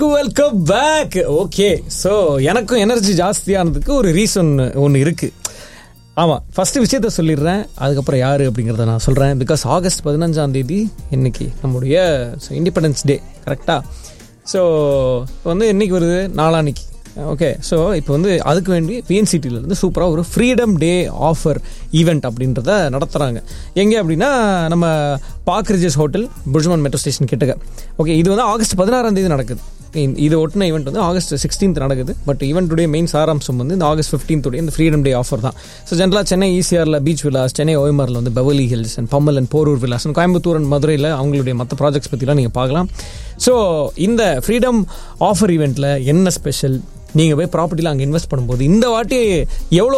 எல்லாருக்கும் welcome back okay so எனக்கும் energy ஜாஸ்தியானதுக்கு ஒரு ரீசன் ஒன்று இருக்கு ஆமாம் ஃபர்ஸ்ட் விஷயத்த சொல்லிடுறேன் அதுக்கப்புறம் யார் அப்படிங்கிறத நான் சொல்கிறேன் பிகாஸ் ஆகஸ்ட் பதினஞ்சாம் தேதி இன்னைக்கு நம்முடைய இண்டிபெண்டன்ஸ் டே கரெக்டாக ஸோ வந்து இன்னைக்கு வருது நாளான்னைக்கு ஓகே ஸோ இப்போ வந்து அதுக்கு வேண்டி பிஎன்சிடியிலேருந்து சூப்பராக ஒரு ஃப்ரீடம் டே ஆஃபர் ஈவெண்ட் அப்படின்றத நடத்துகிறாங்க எங்கே அப்படின்னா நம்ம park Regis hotel Burjuman metro station கிட்டக்க ஓகே இது வந்து ஆகஸ்ட் பதினாறாம் தேதி நடக்குது இந்த- இது ஒட்டின ஈவெண்ட் வந்து ஆகஸ்ட் சிக்ஸ்டீன்த் நடக்குது பட் ஈவெண்ட்டுடைய மெயின் சாராம்சம் வந்து இந்த ஆகஸ்ட் ஃபிஃப்டீன்த்துடைய இந்த ஃப்ரீடம் டே ஆஃபர் தான் ஸோ ஜென்ரலாக சென்னை ஈசிஆரில் பீச் விலாஸ் சென்னை ஓய்மாரில் வந்து Beverly Hills and Pammal and Porur villas and Coimbatore and மதுரையில் அவங்களுடைய மற்ற ப்ராஜெக்ட்ஸ் பற்றிலாம் நீங்கள் பார்க்கலாம் ஸோ இந்த ஃப்ரீடம் ஆஃபர் ஈவெண்ட்டில் என்ன ஸ்பெஷல் நீங்கள் போய் ப்ராப்பர்ட்டியில் அங்கே இன்வெஸ்ட் பண்ணும்போது இந்த வாட்டி எவ்வளோ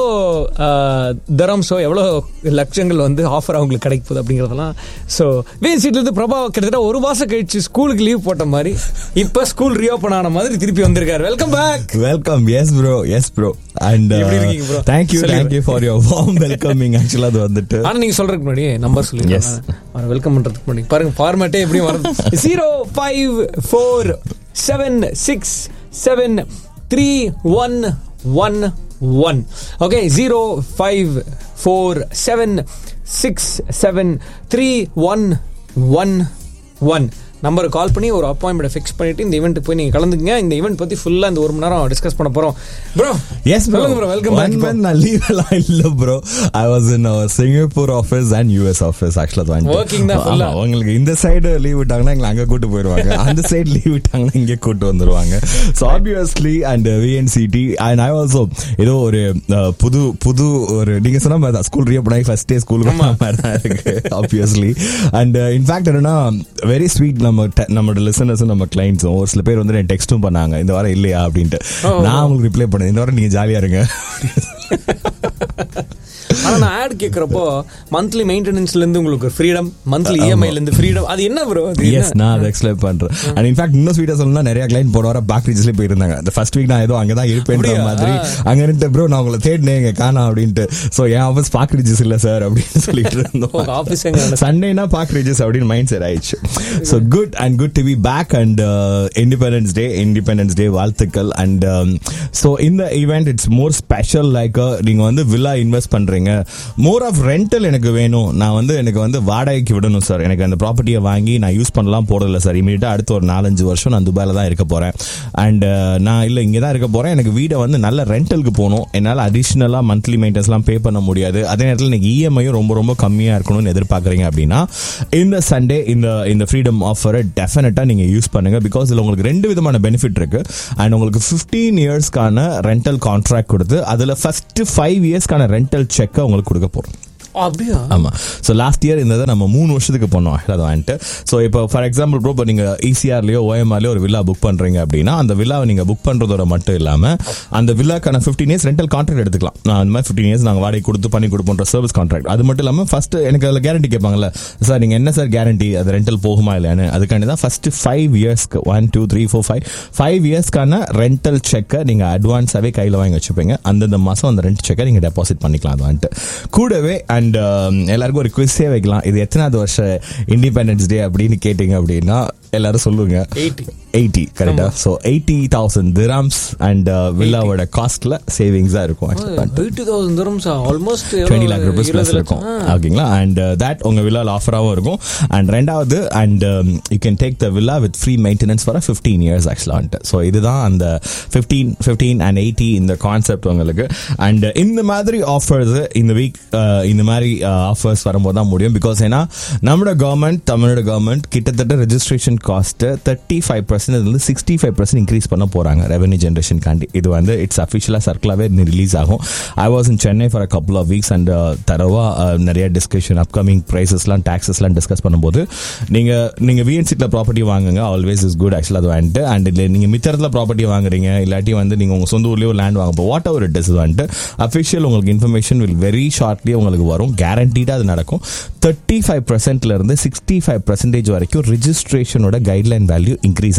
தரம்ஸோ எவ்வளோ லட்சங்கள் வந்து ஆஃபர் அவங்களுக்கு கிடைக்க போகுது அப்படிங்கிறதெல்லாம் ஸோ வேன் சீட்லேருந்து பிரபா கிட்டத்தட்ட ஒரு மாதம் கழிச்சு ஸ்கூலுக்கு லீவ் போட்ட மாதிரி இப்போ ஸ்கூல் ரீஓப்பன் ஆன மாதிரி திருப்பி வந்திருக்காரு welcome back welcome yes bro yes bro and எப்படி இருக்கீங்க bro? தேங்க் யூ சொல்லிடுறேன். Thank you for your warm welcoming ஆக்சுவலா அது வந்துட்டு ஆனா நீங்க சொல்றதுக்கு முன்னாடி நம்பர் சொல்லி Yes. அவர் வெல்கம் பண்றதுக்கு முன்னாடி பாருங்க ஃபார்மேட்டே எப்படி வருது zero five four seven six seven three one one one okay zero five four seven six seven three one one one நம்பருக்கு கால் பண்ணி ஒரு அப்பாயின்மெண்ட் ஃபிக்ஸ் பண்ணிட்டு இந்த ஈவெண்ட்டுக்கு போய் நீங்க கலந்துக்குங்க இந்த ஈவெண்ட் பத்தி ஃபுல்லா இந்த ஒரு மணி நேரம் டிஸ்கஸ் பண்ண போறோம் bro yes bro bro welcome one back month நான் லீவ் எல்லாம் இல்ல bro I was in our Singapore office and US office ஆக்சுவலா Working தான் full-ஆ. உங்களுக்கு இந்த சைடு லீவ் விட்டாங்கன்னா எங்களை அங்க கூட்டு போயிருவாங்க அந்த சைடு லீவ் விட்டாங்கன்னா இங்க கூட்டு வந்துருவாங்க so obviously and VNCT and I also ஏதோ ஒரு uh, புது புது ஒரு நீங்க சொன்ன மாதிரி தான் ஸ்கூல் ரீஓப்பன் ஆகி ஃபர்ஸ்ட் டே ஸ்கூலுக்கு மாதிரி தான் இருக்கு ஆப்வியஸ்லி அண்ட் இன்ஃபேக்ட் என்னன்னா வெரி ஸ்வீட் நம்ம te- நம்மளோட லிசனர்ஸும் நம்ம கிளைண்ட்ஸும் ஒரு சில பேர் வந்து டெக்ஸ்ட்டும் பண்ணாங்க இந்த வாரம் இல்லையா அப்படின்ட்டு நான் உங்களுக்கு ரிப்ளை பண்ணேன் இந்த வாரம் நீங்க ஜாலியா இருங்க ஆனா நான் ஆட் கேக்குறப்போ மந்த்லி மெயின்டெனன்ஸ்ல இருந்து உங்களுக்கு ஃப்ரீடம் மந்த்லி இஎம்ஐல இருந்து ஃப்ரீடம் அது என்ன ப்ரோ அது எஸ் நான் அதை எக்ஸ்பிளைன் பண்றேன் அண்ட் இன்ஃபேக்ட் இன்னும் ஸ்வீட்டா சொல்லணும்னா நிறைய கிளைண்ட் போன வாரம் பேக் ரீஜஸ்ல போயிருந்தாங்க அந்த ஃபர்ஸ்ட் வீக் நான் ஏதோ அங்கதான் இருப்பேன்ற அப்படியா? மாதிரி அங்க இருந்து ப்ரோ நான் உங்களை தேடினேன் இங்க காணா அப்படின்ட்டு சோ என் ஆஃபீஸ் பாக் ரீஜஸ் இல்ல சார் அப்படின்னு சொல்லிட்டு இருந்தோம் உங்க ஆபீஸ் எங்க நடக்குது? சண்டேனா பாக் ரீஜஸ் அப்படின்னு மைண்ட் செட் ஆயிடுச்சு so good and good to be back and independence day independence day வாழ்த்துக்கள் அண்ட் ஸோ இந்த event it's more special like நீங்க வந்து வில்லா இன்வெஸ்ட் பண்றீங்க மோர் ஆஃப் ரெண்டல் எனக்கு வேணும் நான் வந்து எனக்கு வந்து வாடகைக்கு விடணும் சார் எனக்கு அந்த ப்ராப்பர்ட்டியை வாங்கி நான் யூஸ் பண்ணலாம் போறதில்ல சார் இமீடியட்டா அடுத்த ஒரு நாலஞ்சு வருஷம் நான் துபாயில தான் இருக்க போறேன் அண்ட் நான் இல்ல இங்கே தான் இருக்க போறேன் எனக்கு வீடை வந்து நல்ல ரெண்டலுக்கு போகணும் என்னால் அடிஷ்னலா மந்த்லி மெயின்டென்ஸ்லாம் பே பண்ண முடியாது அதே நேரத்தில் எனக்கு இஎம்ஐயும் ரொம்ப ரொம்ப கம்மியா இருக்கணும்னு எதிர்பார்க்குறீங்க அப்படின்னா இந்த சண்டே இந்த இந்த ஃப்ரீடம் ஆஃபரை டெஃபினட்டா நீங்க யூஸ் பண்ணுங்க பிகாஸ் இதுல உங்களுக்கு ரெண்டு விதமான பெனிஃபிட் இருக்கு அண்ட் உங்களுக்கு 15 இயர்ஸ்க்கான ரெண்டல் கான்ட்ராக்ட் கொடுத்து அதுல ஃபர்ஸ்ட் ஃபைவ் இயர்ஸ்க்கான ரெண்டல் செக்கை உங்களுக்கு கொடுக்க போறோம் அப்படியா ஆமா ஸோ லாஸ்ட் இயர் இந்த இதை நம்ம மூணு வருஷத்துக்கு பண்ணோம் அதை வந்துட்டு ஸோ இப்போ ஃபார் எக்ஸாம்பிள் ப்ரோ இப்போ நீங்க இசிஆர்லயோ ஓஎம்ஆர்லயோ ஒரு வில்லா புக் பண்றீங்க அப்படின்னா அந்த வில்லாவை நீங்க புக் பண்றதோட மட்டும் இல்லாம அந்த வில்லாக்கான ஃபிஃப்டீன் இயர்ஸ் ரெண்டல் கான்ட்ராக்ட் எடுத்துக்கலாம் நான் அந்த மாதிரி ஃபிஃப்டீன் இயர்ஸ் நாங்கள் வாடகை கொடுத்து பண்ணி கொடுப்போன்ற சர்வீஸ் கான்ட்ராக்ட் அது மட்டும் இல்லாம ஃபர்ஸ்ட் எனக்கு அதில் கேரண்டி கேட்பாங்கல்ல சார் நீங்க என்ன சார் கேரண்டி அது ரெண்டல் போகுமா இல்லையான்னு அதுக்காண்டி தான் ஃபர்ஸ்ட் ஃபைவ் இயர்ஸ்க்கு one two three four five five இயர்ஸ்க்கான ரெண்டல் செக்கை நீங்க அட்வான்ஸாவே கையில் வாங்கி வச்சுப்பீங்க அந்தந்த மாசம் அந்த ரெண்ட் செக்கை நீங்க டெபாசிட் பண்ணிக்கலாம் அது வந்துட்டு கூடவே அண்ட் எல்லாருக்கும் ஒரு குவிஸே வைக்கலாம் இது எத்தனாவது வருஷம் இண்டிபெண்டன்ஸ் டே அப்படின்னு கேட்டீங்க அப்படின்னா எல்லாரும் சொல்லுங்க 80. எயிட்டி கரெக்டா so eighty thousand dirhams and வில்லாவோட காஸ்ட்ல சேவிங்ஸா இருக்கும் actually. Eighty thousand dirhams almost twenty lakh rupees plus இருக்கும் ஓகேங்களா அண்ட் தட் உங்க வில்லால ஆஃபராகவும் இருக்கும் அண்ட் ரெண்டாவது and you can take the villa with free maintenance for fifteen years ஆக்சுவலா வந்துட்டு ஸோ இதுதான் அந்த ஃபிஃப்டீன் ஃபிஃப்டீன் அண்ட் எயிட்டி இந்த கான்செப்ட் உங்களுக்கு அண்ட் இந்த மாதிரி ஆஃபர்ஸ் இந்த வீக் இந்த மாதிரி ஆஃபர்ஸ் வரும்போது தான் முடியும் பிகாஸ் ஏன்னா நம்மளோட கவர்மெண்ட் தமிழோட கவர்மெண்ட் கிட்டத்தட்ட registration cost thirty five percent இருந்து சிக்ஸ்டி ஃபைவ் பர்சன்ட் இன்க்ரீஸ் பண்ண போறாங்க ரெவன்யூ ஜென்ரேஷன் காண்டி இது வந்து இட்ஸ் அஃபிஷியலா சர்க்கிளாவே ரிலீஸ் ஆகும் I was in Chennai for a couple of weeks and தரவா நிறைய டிஸ்கஷன் அப்கமிங் ப்ரைசஸ்லாம் டாக்ஸஸ்லாம் டிஸ்கஸ் பண்ணும்போது நீங்க நீங்க விஎன்சிட்ல ப்ராப்பர்ட்டி வாங்குங்க ஆல்வேஸ் இஸ் குட் ஆக்சுவலா அது வந்துட்டு அண்ட் இல்லை நீங்க மித்தரத்துல ப்ராப்பர்ட்டி வாங்குறீங்க இல்லாட்டி வந்து நீங்க உங்க சொந்த ஊர்லயோ லேண்ட் வாங்க வாட் எவர் இட் இஸ் வந்துட்டு அஃபிஷியல் உங்களுக்கு இன்ஃபர்மேஷன் வில் வெரி ஷார்ட்லி உங்களுக்கு வரும் கேரண்டீடா அது நடக்கும் தேர்ட்டி ஃபைவ் பர்சன்ட்ல இருந்து சிக்ஸ்டி ஃபைவ் பர்சன்டேஜ் வரைக்கும் ரிஜிஸ்ட்ரேஷனோட கைட்லைன் வேல்யூ இன்க்ரீஸ்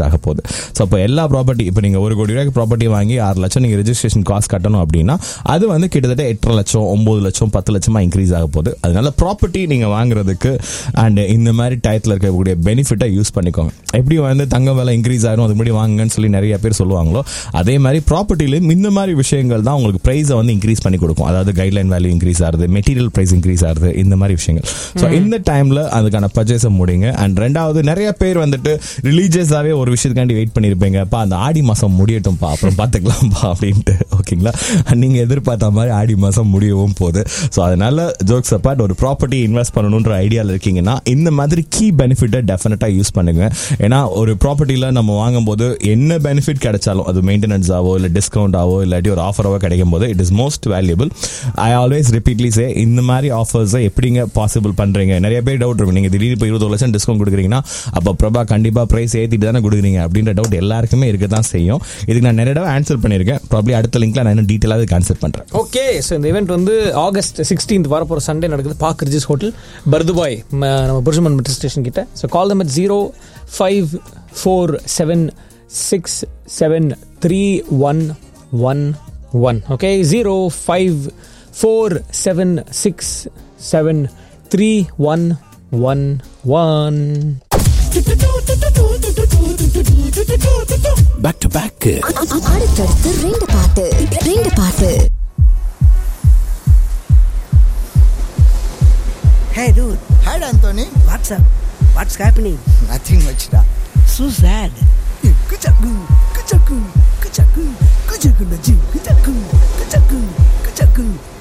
ஆக போகுது ஸோ அப்போ எல்லா ப்ராப்பர்ட்டி இப்போ நீங்கள் ஒரு கோடி ரூபாய்க்கு ப்ராப்பர்ட்டி வாங்கி ஆறு லட்சம் நீங்கள் ரெஜிஸ்ட்ரேஷன் காஸ்ட் கட்டணும் அப்படின்னா அது வந்து கிட்டத்தட்ட எட்டரை லட்சம் ஒம்பது லட்சம் பத்து லட்சமா இன்க்ரீஸ் ஆக போகுது அதனால ப்ராப்பர்ட்டி நீங்கள் வாங்குறதுக்கு அண்ட் இந்த மாதிரி டயத்தில் இருக்கக்கூடிய பெனிஃபிட்டை யூஸ் பண்ணிக்கோங்க எப்படி வந்து தங்க விலை இன்க்ரீஸ் ஆகும் அது முன்னாடி வாங்குங்கன்னு சொல்லி நிறைய பேர் சொல்லுவாங்களோ அதே மாதிரி ப்ராப்பர்ட்டிலையும் இந்த மாதிரி விஷயங்கள் தான் உங்களுக்கு ப்ரைஸை வந்து இன்க்ரீஸ் பண்ணி கொடுக்கும் அதாவது கைட்லைன் வேல்யூ இன்க்ரீஸ் ஆகுது மெட்டீரியல் ப்ரைஸ் இன்க்ரீஸ் ஆகுது இந்த மாதிரி விஷயங்கள் ஸோ இந்த டைம்ல அதுக்கான பர்ச்சேஸை முடிங்க அண்ட் ரெண்டாவது நிறைய பேர் வந்துட்டு ரிலீஜியஸாவே ஒரு விஷயத்துக்காண்டி வெயிட் பண்ணியிருப்பீங்கப்பா அந்த ஆடி மாசம் முடியட்டும்ப்பா அப்புறம் பார்த்துக்கலாம்ப்பா அப்படின்ட்டு ஓகேங்களா நீங்க எதிர்பார்த்த மாதிரி ஆடி மாசம் முடியவும் போகுது ஸோ அதனால ஜோக்ஸ் அப்பார்ட் ஒரு ப்ராப்பர்ட்டி இன்வெஸ்ட் பண்ணணுன்ற ஐடியாவில் இருக்கீங்கன்னா இந்த மாதிரி கீ பெனிஃபிட்டை டெஃபினட்டா யூஸ் பண்ணுங்க ஏன்னா ஒரு ப்ராப்பர்ட்டியில் நம்ம வாங்கும்போது என்ன பெனிஃபிட் கிடைச்சாலும் அது மெயின்டெனன்ஸ் ஆவோ இல்லை டிஸ்கவுண்ட் ஆவோ இல்லாட்டி ஒரு ஆஃபராவோ கிடைக்கும் போது it is most valuable I always repeatedly say இந்த மாதிரி ஆஃபர்ஸை எப்படிங்க பாசிபிள் பண்றீங்க நிறைய பேர் டவுட் இருக்கும் நீங்க திடீர்னு இப்போ இருபது லட்சம் டிஸ்கவுண்ட் கொடுக்குறீங்கன்னா அப்போ பிரபா கண்டிப்பா பிரைஸ் ஏற்றிட்டு தானே கொடுக்குறீங்க அப்படின்ற டவுட் எல்லாருக்குமே இருக்க தான் செய்யும் இதுக்கு நான் நிறைய தடவை ஆன்சர் பண்ணியிருக்கேன் ப்ராப்ளி அடுத்த லிங்க்ல நான் இன்னும் டீட்டெயிலாக அதுக்கு ஆன்சர் பண்றேன் ஓகே ஸோ இந்த இவெண்ட் வந்து ஆகஸ்ட் சிக்ஸ்டீன்த் வரப்போகிற சண்டே நடக்குது பாக் ரிஜிஸ் ஹோட்டல் பர்துபாய் ம- நம்ம புருஷமன் மெட்ரோ ஸ்டேஷன் கிட்ட so call them zero five four seven six seven three one one one okay zero five four seven six seven three one one one back to back அடுத்தடுத்து ரெண்டு பாட்டு ரெண்டு பாட்டு Hey dude, Hi, Anthony. what's up? What's happening? Nothing much, da. So sad. Kuchaku, kuchaku, kuchaku, kuchaku, kuchaku, kuchaku, kuchaku, kuchaku.